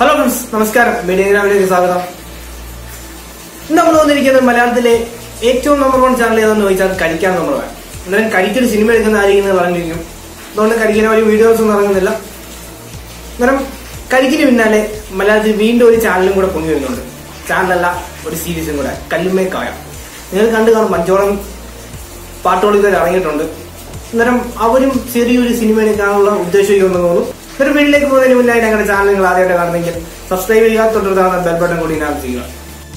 hello friends നമസ്കാരം media ഗ്രാമിലേക്ക് സ്വാഗതം ഇന്ന് നമ്മൾ വന്നിരിക്കുന്നത് മലയാളത്തിലെ ഏറ്റവും നമ്പർ വൺ ചാനൽ ഏതെന്ന് ചോദിച്ചാൽ കരിക്കാൻ നമ്പർ വൺ എന്നാലും കരിക്കൊരു സിനിമ എടുക്കുന്ന ആരെങ്കിലും എന്ന് പറഞ്ഞിരിക്കും അതുകൊണ്ട് കരിക്കിന് ഒരു വീഡിയോസ് ഒന്നും ഇറങ്ങുന്നില്ല അന്നേരം കരിക്കിന് പിന്നാലെ മലയാളത്തിൽ വീണ്ടും ഒരു ചാനലും കൂടെ പൊങ്ങി വരുന്നുണ്ട് ചാനലല്ല ഒരു സീരീസും കൂടെ കല്ലുമേ കായ നിങ്ങൾ കണ്ടു കാണും മഞ്ചോളം പാട്ടുകൾ ഇതുവരെ ഇറങ്ങിയിട്ടുണ്ട് അന്നേരം അവരും ചെറിയൊരു സിനിമ എടുക്കാനുള്ള ഉദ്ദേശിക്കുമെന്ന് തോന്നുന്നു ഒരു വീട്ടിലേക്ക് പോകുന്നതിന് മുന്നേ ഞങ്ങളുടെ ചാനൽ നിങ്ങൾ ആദ്യമായിട്ട് കാണുന്നെങ്കിൽ സബ്സ്ക്രൈബ് ചെയ്യുക തൊട്ടടുത്താണ് ബെൽ ബട്ടൺ കൂടി ഇനാം ചെയ്യുക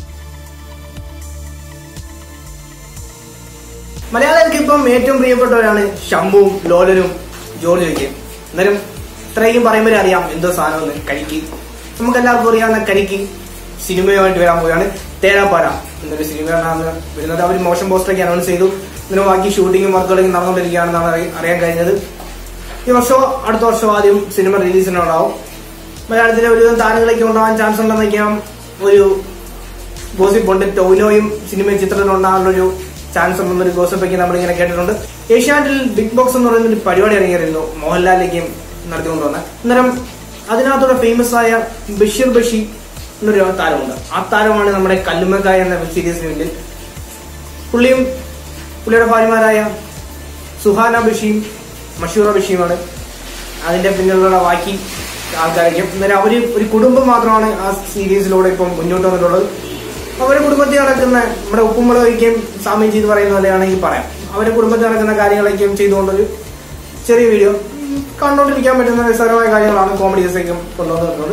മലയാളികൾക്ക് ഇപ്പം ഏറ്റവും പ്രിയപ്പെട്ടവരാണ് ശംഭുവും ലോലനും ജോർജൊക്കെ അന്നേരം ഇത്രയും പറയുമ്പോഴേ അറിയാം എന്തോ സാധനമെന്ന് കരിക്ക് നമുക്ക് എല്ലാവർക്കും അറിയാവുന്ന കരിക്ക് സിനിമയുമായിട്ട് വരാൻ പോവുകയാണ് തേരാപ്പാര എന്നൊരു സിനിമയാണ് വരുന്നത് അവർ മോഷൻ പോസ്റ്ററൊക്കെ അനൗൺസ് ചെയ്തു ഇതിന് ബാക്കി ഷൂട്ടിങ്ങും വർക്കുകളൊക്കെ നടന്നുകൊണ്ടിരിക്കുകയാണെന്നാണ് അറി- അറിയാൻ കഴിഞ്ഞത് ഈ വർഷമോ അടുത്ത വർഷമോ ആദ്യം സിനിമ റിലീസിനുണ്ടാവും മലയാളത്തിലെ ഒരുവിധം താരങ്ങളൊക്കെ ഉണ്ടാവാൻ ചാൻസ് ഉണ്ടെന്നൊക്കെയാണ് ഒരു ഗോസിപ്പ് ഉണ്ട് ടോവിനോയും സിനിമ ചിത്രത്തിലുണ്ടാകാനുള്ളൊരു ചാൻസ് ഉണ്ടെന്നൊരു ഗോസിപ്പൊക്കെ നമ്മളിങ്ങനെ കേട്ടിട്ടുണ്ട് ഏഷ്യാനെറ്റിൽ ബിഗ് ബോക്സ് എന്ന് പറയുന്ന ഒരു പരിപാടി ഇറങ്ങിയിരുന്നു മോഹൻലാലിലേക്കും നടത്തിക്കൊണ്ട് വന്ന അന്നേരം അതിനകത്തൂടെ ഫേമസ് ആയ ബഷീർ ബഷി എന്നൊരു താരമുണ്ട് ആ താരമാണ് നമ്മുടെ കല്ലുമക്കായ എന്ന വെബ് സീരീസിന് വേണ്ടി പുള്ളിയും പുള്ളിയുടെ ഭാര്യമാരായ സുഹാന ബഷീം മഷൂറ ബഷീമാണ് അതിന്റെ പിന്നിലുള്ള ബാക്കി ആൾക്കാരൊക്കെയും അന്നേരം അവര് ഒരു കുടുംബം മാത്രമാണ് ആ സീരീസിലൂടെ ഇപ്പം മുന്നോട്ട് വന്നിട്ടുള്ളത് അവരുടെ കുടുംബത്തിൽ നടക്കുന്ന നമ്മുടെ ഉപ്പുമുളകൊക്കെയും സാമ്യം ചെയ്ത് പറയുന്ന പോലെയാണെങ്കിൽ പറയാം അവരുടെ കുടുംബത്തിൽ നടക്കുന്ന കാര്യങ്ങളൊക്കെയും ചെയ്തുകൊണ്ടൊരു ചെറിയ വീഡിയോ കണ്ടോണ്ടിരിക്കാൻ പറ്റുന്ന രസകരമായ കാര്യങ്ങളാണ് കോമഡീസൊക്കെ കൊണ്ടുവന്നിട്ടുള്ളത്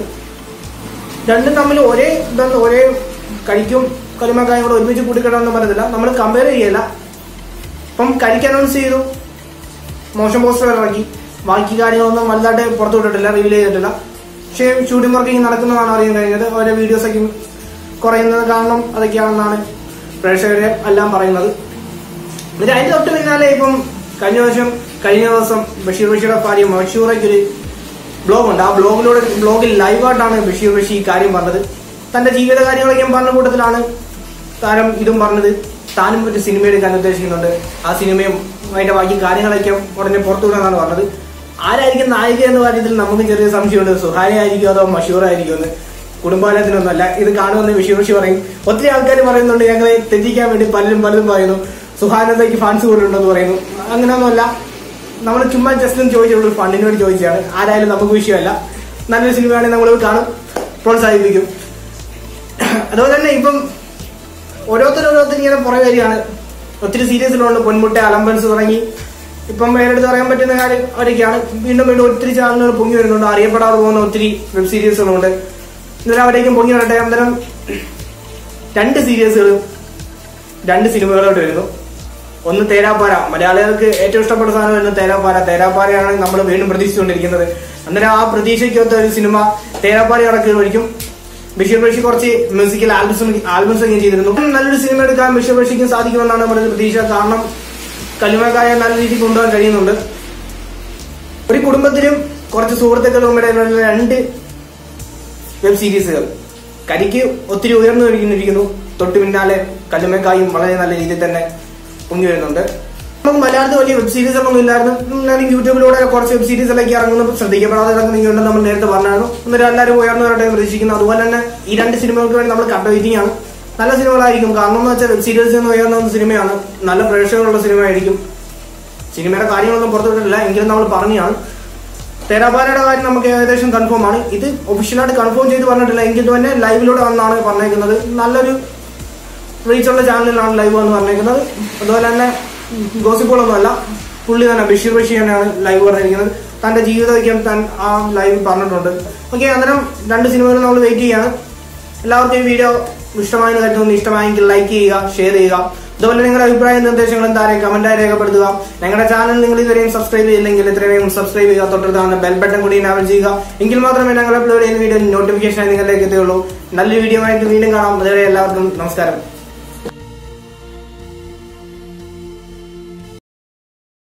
രണ്ടും തമ്മിൽ ഒരേ ഇതെന്ന് ഒരേ കഴിക്കും കരിമക്കായും കൂടെ ഒരുമിച്ച് കൂട്ടിക്കിടണമെന്ന് പറയുന്നില്ല നമ്മൾ കമ്പയർ ചെയ്യല ഇപ്പം കരിക്ക് അനൗൺസ് ചെയ്തു മോശം പോസ്റ്റർ ഇറക്കി ബാക്കി കാര്യങ്ങളൊന്നും വലുതായിട്ട് പുറത്തു വിട്ടിട്ടില്ല റിവീൽ ചെയ്തിട്ടില്ല പക്ഷേ ഷൂട്ടിംഗ് വർക്കിംഗ് നടക്കുന്നതാണ് അറിയാൻ കഴിഞ്ഞത് അവരുടെ വീഡിയോസൊക്കെ കുറയുന്നത് കാരണം അതൊക്കെയാണെന്നാണ് പ്രേക്ഷകരെ എല്ലാം പറയുന്നത് എന്നിട്ട് അതിന്റെ തൊട്ട് പിന്നാലെ ഇപ്പം കഴിഞ്ഞ വർഷം കഴിഞ്ഞ ദിവസം ബഷീർ ബഷീറുടെ ഭാര്യ മഷൂറയ്ക്ക് ഒരു ബ്ലോഗ് ഉണ്ട് ആ ബ്ലോഗിലൂടെ ബ്ലോഗിൽ ലൈവായിട്ടാണ് ബഷീർ ബഷീർ ഈ കാര്യം പറഞ്ഞത് തന്റെ ജീവിത കാര്യങ്ങളൊക്കെ പറഞ്ഞ കൂട്ടത്തിലാണ് താരം ഇതും പറഞ്ഞത് താനും ഒരു സിനിമ എടുക്കാൻ ഉദ്ദേശിക്കുന്നുണ്ട് ആ സിനിമയും അതിന്റെ ബാക്കി കാര്യങ്ങളൊക്കെ ഉടനെ പുറത്തുവിടാന്നാണ് പറഞ്ഞത് ആരായിരിക്കും നായിക എന്ന കാര്യത്തിൽ നമുക്ക് ചെറിയ സംശയമുണ്ട് സുഹാരി ആയിരിക്കും അതോ മഷൂർ ആയിരിക്കും എന്ന് കുടുംബാലയത്തിനൊന്നുമല്ല ഇത് കാണുമെന്ന് ബഷീർ ബഷീർ പറയും ഒത്തിരി ആൾക്കാർ പറയുന്നുണ്ട് ഞങ്ങളെ തെറ്റിക്കാൻ വേണ്ടി പലരും പലതും പറയുന്നു സുഹാനന്ദയ്ക്ക് ഫാൻസ് കൂടുതലുണ്ടെന്ന് പറയുന്നു അങ്ങനെയൊന്നുമല്ല നമ്മൾ ചുമ്മാ ജസ്റ്റ് ഒന്ന് ചോദിച്ചുള്ളൂ ഒരു ഫണ്ടിന് വേണ്ടി ചോദിച്ചതാണ് ആരായാലും നമുക്ക് വിഷയമല്ല നല്ലൊരു സിനിമയാണെങ്കിൽ നമ്മൾ കാണും പ്രോത്സാഹിപ്പിക്കും അതുപോലെ തന്നെ ഇപ്പം ഓരോരുത്തർ ഓരോരുത്തർ ഇങ്ങനെ പുറകെ വരികയാണ് ഒത്തിരി സീരീസിലുണ്ട് പൊന്മുട്ട അലമ്പൻസ് തുടങ്ങി ഇപ്പം പേരെടുത്ത് പറയാൻ പറ്റുന്ന കാര്യം അവരൊക്കെയാണ് വീണ്ടും വീണ്ടും ഒത്തിരി ചാനലുകൾ പൊങ്ങി വരുന്നുണ്ട് അറിയപ്പെടാതെ പോകുന്ന ഒത്തിരി വെബ് സീരീസുകളുണ്ട് ഇന്നലെ അവരേക്കും പൊങ്ങി വരട്ടെ അന്നേരം രണ്ട് സീരീസുകളും രണ്ട് സിനിമകളോട്ട് വരുന്നു ഒന്ന് തേരാപ്പാര മലയാളികൾക്ക് ഏറ്റവും ഇഷ്ടപ്പെട്ട സാധനം വരുന്നത് തേരാപ്പാര തേരാപ്പാരയാണ് നമ്മൾ വീണ്ടും പ്രതീക്ഷിച്ചുകൊണ്ടിരിക്കുന്നത് അന്നേരം ആ പ്രതീക്ഷയ്ക്കൊത്ത ഒരു സിനിമ തേരാപ്പാര ഇറക്കുകയായിരിക്കും ബഷീർ ബഷി കുറച്ച് മ്യൂസിക്കൽ ആൽബംസും ആൽബംസ് ഒക്കെ ചെയ്തിരുന്നു നല്ലൊരു സിനിമ എടുക്കാൻ ബഷീർ ബഷിക്കും സാധിക്കുമെന്നാണ് നമ്മുടെ ഒരു പ്രതീക്ഷ കാരണം കല്ലുമക്കായ നല്ല രീതിയിൽ കൊണ്ടുപോകാൻ കഴിയുന്നുണ്ട് ഒരു കുടുംബത്തിലും കുറച്ച് സുഹൃത്തുക്കളും ഇടയിലുള്ള രണ്ട് വെബ് സീരീസുകൾ കരിക്ക് ഒത്തിരി ഉയർന്നു കഴിഞ്ഞിരിക്കുന്നു തൊട്ടു പിന്നാലെ കല്ലുമക്കായും വളരെ നല്ല രീതിയിൽ തന്നെ പൊങ്ങി വരുന്നുണ്ട് നമുക്ക് മലയാളത്തിൽ വലിയ വെബ് സീരീസ് ഒന്നും ഇല്ലായിരുന്നു എന്നാലും യൂട്യൂബിലൂടെ കുറച്ച് വെബ് സീരീസിലൊക്കെ ഇറങ്ങുന്നു ശ്രദ്ധിക്കപ്പെടാതെ ഇറങ്ങുന്നുണ്ട് നമ്മൾ നേരത്തെ പറഞ്ഞായിരുന്നു എന്നിട്ട് എല്ലാവരും ഉയർന്നു വരട്ടെ എന്ന് പ്രതീക്ഷിക്കുന്നു അതുപോലെ തന്നെ ഈ രണ്ട് സിനിമകൾക്ക് വേണ്ടി നമ്മൾ കണ്ട വെയിറ്റിംഗ് ആണ് നല്ല സിനിമകളായിരിക്കും കാരണം എന്ന് വെച്ചാൽ വെബ് സീരീസിൽ നിന്ന് ഉയർന്ന ഒരു സിനിമയാണ് നല്ല പ്രേക്ഷകരുള്ള സിനിമയായിരിക്കും സിനിമയുടെ കാര്യങ്ങളൊന്നും പുറത്തുവിട്ടില്ല എങ്കിലും നമ്മൾ പറഞ്ഞാണ് തേരാപാരയുടെ കാര്യം നമുക്ക് ഏകദേശം കൺഫേം ആണ് ഇത് ഒഫീഷ്യലായിട്ട് കൺഫേം ചെയ്ത് പറഞ്ഞിട്ടില്ല എങ്കിൽ തന്നെ ലൈവിലൂടെ വന്നാണ് പറഞ്ഞേക്കുന്നത് നല്ലൊരു റീച്ചുള്ള ചാനലിലാണ് ലൈവ് എന്ന് പറഞ്ഞേക്കുന്നത് അതുപോലെ തന്നെ ഗോസിപ്പുകളൊന്നും അല്ല പുള്ളി തന്നെ ബഷീർ ബഷീർ തന്നെയാണ് ലൈവ് പറഞ്ഞിരിക്കുന്നത് തന്റെ ജീവിതമൊക്കെ താൻ ആ ലൈവ് പറഞ്ഞിട്ടുണ്ട് ഓക്കെ അന്നേരം രണ്ട് സിനിമകൾ നമ്മൾ വെയിറ്റ് ചെയ്യാണ് എല്ലാവർക്കും ഈ വീഡിയോ ഇഷ്ടമായെന്ന് കരുതുന്നു ഇഷ്ടമായെങ്കിൽ ലൈക്ക് ചെയ്യുക ഷെയർ ചെയ്യുക അതുപോലെ നിങ്ങളുടെ അഭിപ്രായ നിർദ്ദേശങ്ങളും താരെ കമന്റായി രേഖപ്പെടുത്തുക ഞങ്ങളുടെ ചാനൽ നിങ്ങൾ ഇതുവരെയും സബ്സ്ക്രൈബ് ചെയ്യില്ലെങ്കിൽ എത്രയും സബ്സ്ക്രൈബ് ചെയ്യുക തൊട്ടടുത്താണ് ബെൽ ബട്ടൺ കൂടി ഇനാവൽ ചെയ്യുക എങ്കിൽ മാത്രമേ ഞങ്ങൾ അപ്ലോഡ് ചെയ്യുന്ന വീഡിയോ നോട്ടിഫിക്കേഷൻ നിങ്ങളിലേക്ക് എത്തുകയുള്ളൂ നല്ലൊരു വീഡിയോ ആയിട്ട് വീണ്ടും കാണാം അതുവരെ എല്ലാവർക്കും നമസ്കാരം